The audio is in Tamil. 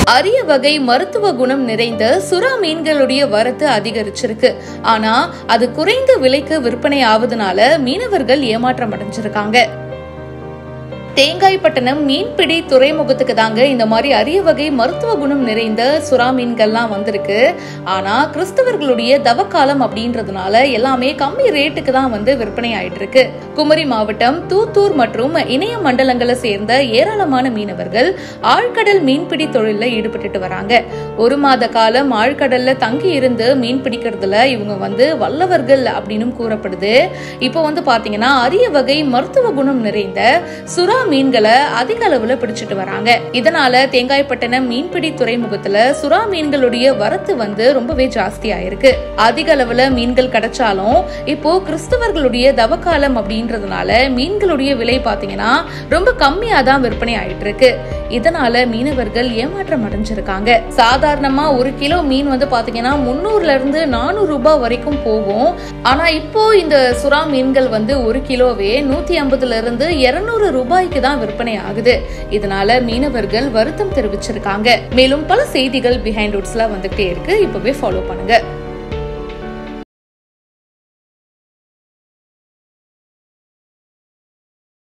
அரிய வகை மருத்துவ குணம் நிறைந்த சுறா மீன்களுடைய வரத்து அதிகரிச்சிருக்கு ஆனா அது குறைந்த விலைக்கு விற்பனை ஆவதுனால மீனவர்கள் ஏமாற்றம் அடைஞ்சிருக்காங்க தேங்காய்பட்டணம் மீன்பிடி துறைமுகத்துக்கு தாங்க இந்த மாதிரி அரிய வகை மருத்துவ குணம் நிறைந்த சுறா மீன்கள்லாம் வந்திருக்கு ஆனா கிறிஸ்தவர்களுடைய தவக்காலம் அப்படின்றதுனால எல்லாமே கம்மி ரேட்டுக்கு தான் வந்து விற்பனை ஆயிட்டு இருக்கு குமரி மாவட்டம் தூத்தூர் மற்றும் இணைய மண்டலங்களை சேர்ந்த ஏராளமான மீனவர்கள் ஆழ்கடல் மீன்பிடி தொழில ஈடுபட்டுட்டு வராங்க ஒரு மாத காலம் ஆழ்கடல்ல தங்கி இருந்து மீன் பிடிக்கிறதுல இவங்க வந்து வல்லவர்கள் அப்படின்னு கூறப்படுது இப்போ வந்து பாத்தீங்கன்னா அரிய வகை மருத்துவ குணம் நிறைந்த சுறா மீன்களை அதிக அளவுல பிடிச்சிட்டு வராங்க இதனால தேங்காய்பட்டணம் மீன்பிடி துறைமுகத்துல சுறா மீன்களுடைய வரத்து வந்து ரொம்பவே ஜாஸ்தி ஆயிருக்கு அதிக அளவுல மீன்கள் கிடைச்சாலும் இப்போ கிறிஸ்தவர்களுடைய தவக்காலம் அப்படின்றதுனால மீன்களுடைய விலை பாத்தீங்கன்னா ரொம்ப கம்மியா தான் விற்பனை ஆயிட்டு இருக்கு இதனால மீனவர்கள் ஏமாற்றம் அடைஞ்சிருக்காங்க சாதாரணமா ஒரு கிலோ மீன் வந்து பாத்தீங்கன்னா முன்னூறுல இருந்து நானூறு ரூபாய் வரைக்கும் போகும் ஆனா இப்போ இந்த சுறா மீன்கள் வந்து ஒரு கிலோவே நூத்தி ஐம்பதுல இருந்து இருநூறு ரூபாய்க்கு தான் விற்பனை ஆகுது இதனால மீனவர்கள் வருத்தம் தெரிவிச்சிருக்காங்க மேலும் பல செய்திகள் பிஹைண்ட் ரூட்ஸ்ல வந்துகிட்டே இருக்கு இப்பவே ஃபாலோ பண்ணுங்க